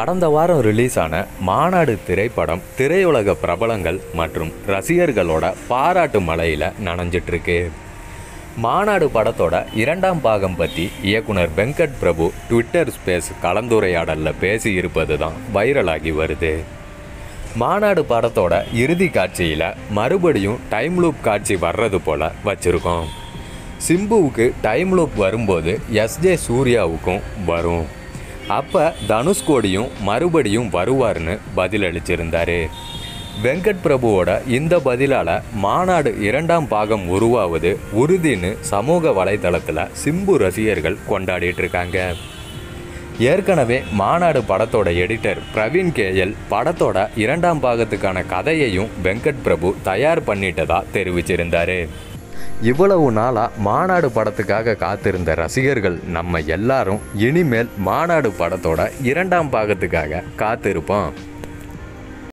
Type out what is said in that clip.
கடந்த வாரம் ரிலீஸ் ஆன மாநாடு திரைப்படம் திரையுலக பிரபலங்கள் மற்றும் ரசிகர்களோட பாராட்டு மழையில் நனைஞ்சிட்டு இருக்கு மாநாடு படத்தோட இரண்டாம் பாகம் பற்றி இயக்குனர் வெங்கட் பிரபு ட்விட்டர் ஸ்பேஸ் கலந்துரையாடலில் பேசி இருப்பது தான் வைரலாகி வருது மாநாடு படத்தோட இறுதி காட்சியில் மறுபடியும் டைம் லூப் காட்சி வர்றது போல வச்சுருக்கோம் சிம்புவுக்கு டைம் லூப் வரும்போது எஸ்ஜே சூர்யாவுக்கும் வரும் அப்போ தனுஷ்கோடியும் மறுபடியும் வருவார்னு பதிலளிச்சிருந்தாரு வெங்கட் பிரபுவோட இந்த பதிலால் மாநாடு இரண்டாம் பாகம் உருவாவது உறுதின்னு சமூக வலைதளத்தில் சிம்பு ரசிகர்கள் கொண்டாடிட்டு இருக்காங்க ஏற்கனவே மாநாடு படத்தோட எடிட்டர் பிரவீன் கேஎல் படத்தோட இரண்டாம் பாகத்துக்கான கதையையும் வெங்கட் பிரபு தயார் பண்ணிட்டதா தெரிவிச்சிருந்தாரு இவ்வளவு நாளாக மாநாடு படத்துக்காக காத்திருந்த ரசிகர்கள் நம்ம எல்லாரும் இனிமேல் மாநாடு படத்தோட இரண்டாம் பாகத்துக்காக காத்திருப்போம்